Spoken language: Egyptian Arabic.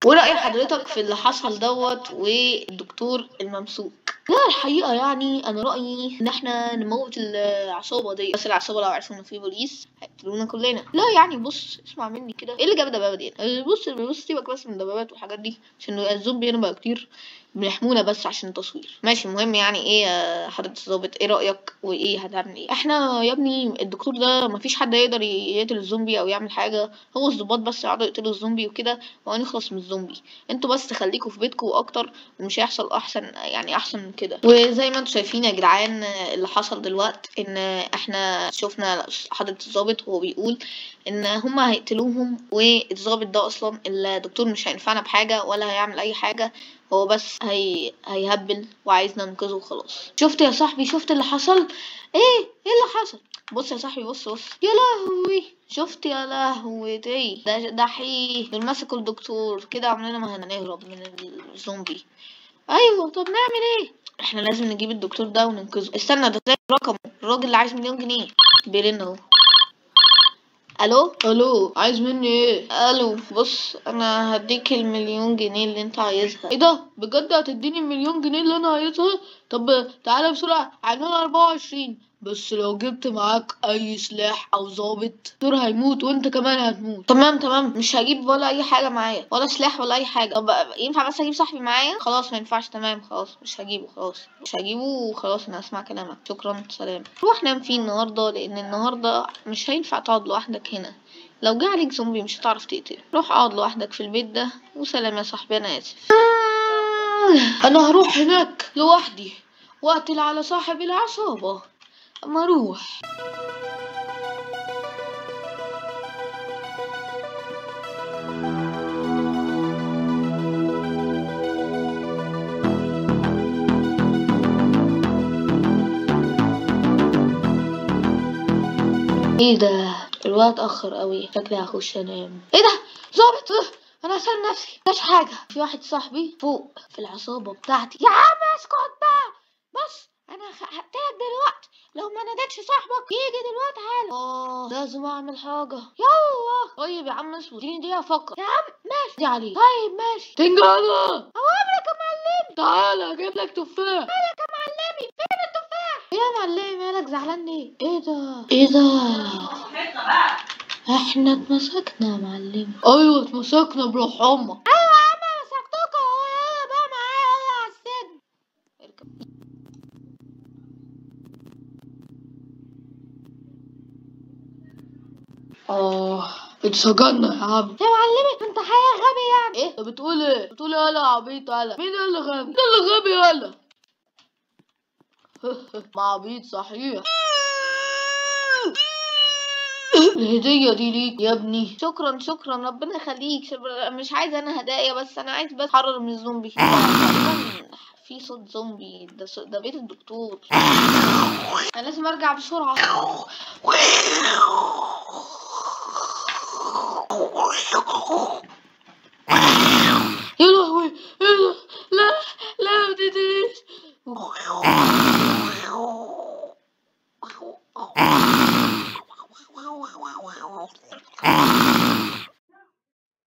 ورأي حضرتك في اللي حصل دوت والدكتور الممسوك لا الحقيقة يعني أنا رأيي إن إحنا نموت العصابة دي بس العصابة لو عرفوا إن في بوليس هيقتلونا كلنا لا يعني بص اسمع مني كده إيه اللي جاب دبابة دي أه، بص بص سيبك بس من الدبابات والحاجات دي عشان الزومبي هنا بقى كتير بيحمونا بس عشان التصوير ماشي المهم يعني ايه يا حضرة الظابط ايه رأيك وايه هتعمل ايه احنا يا ابني الدكتور ده مفيش حد يقدر يقتل الزومبي او يعمل حاجة هو الظباط بس يقعدوا يقتلوا الزومبي وكده وهنخلص من الزومبي انتوا بس خليكوا في بيتكم اكتر ومش هيحصل احسن يعني احسن من كده وزي ما انتوا شايفين يا جدعان اللي حصل دلوقت ان احنا شفنا حضرة الظابط وهو بيقول ان هما هيقتلوهم والظابط ده اصلا الدكتور مش هينفعنا بحاجة ولا هيعمل اي حاجة هو بس هي... هيهبل وعايزنا ننقذه وخلاص شفت يا صاحبي شفت اللي حصل ايه ايه اللي حصل بص يا صاحبي بص بص يا لهوي شفت يا لهوي دي ده دحيح دول مسكوا الدكتور كده عمرنا ما هنهرب من الزومبي ايوه طب نعمل ايه احنا لازم نجيب الدكتور ده وننقذه استنى ده زي رقمه الراجل اللي عايز مليون جنيه بيرن اهو الو الو عايز مني ايه الو بص انا هديك المليون جنيه اللي انت عايزها ايه ده بجد هتديني المليون جنيه اللي انا عايزها طب تعالى بسرعه عنوان 24 بس لو جبت معاك اي سلاح او ظابط دكتور هيموت وانت كمان هتموت تمام تمام مش هجيب ولا اي حاجه معايا ولا سلاح ولا اي حاجه طب ينفع بس اجيب صاحبي معايا خلاص ما ينفعش تمام خلاص مش هجيبه خلاص مش هجيبه وخلاص انا هسمع كلامك شكرا سلام روح نام فيه النهارده لان النهارده مش هينفع تقعد لوحدك هنا لو جه عليك زومبي مش هتعرف تقتله روح اقعد لوحدك في البيت ده وسلام يا صاحبي انا اسف انا هروح هناك لوحدي واقتل على صاحب العصابه اما اروح ايه ده الوقت اتاخر قوي شكلي هخش انام ايه ده ظابط انا هسال نفسي مش حاجه في واحد صاحبي فوق في العصابه بتاعتي يا عم اسكت بقى بص انا هقتلك دلوقتي لو ما ناديتش صاحبك يجي دلوقتي حالا اه لازم اعمل حاجه يلا طيب يا عم اسود اديني دقيقه افكر يا عم ماشي دي عليك طيب ماشي تنجانة اوامرك يا معلمي تعالى اجيب لك تفاح مالك يا معلمي فين التفاح يا معلمي مالك زعلان ليه ايه ده ايه ده احنا اتمسكنا يا معلمي ايوه اتمسكنا بروح امك ايوه يا عم مسكتكوا اهو يلا بقى معايا يلا على السجن اركب اه اتسجنا يا عم يا معلمي انت حقيقة غبي يعني ايه انت بتقول ايه بتقول ايه يلا يا عبيط يلا مين اللي غبي مين اللي غبي يلا ما عبيط صحيح الهدية دي ليك يا ابني شكرا شكرا ربنا يخليك شب- مش عايزة انا هدايا بس انا عايز بس احرر من الزومبي تقريباً في صوت زومبي ده صوت ده بيت الدكتور انا لازم ارجع بسرعة يا لهوي ايه ده لا لا ما تقتلنيش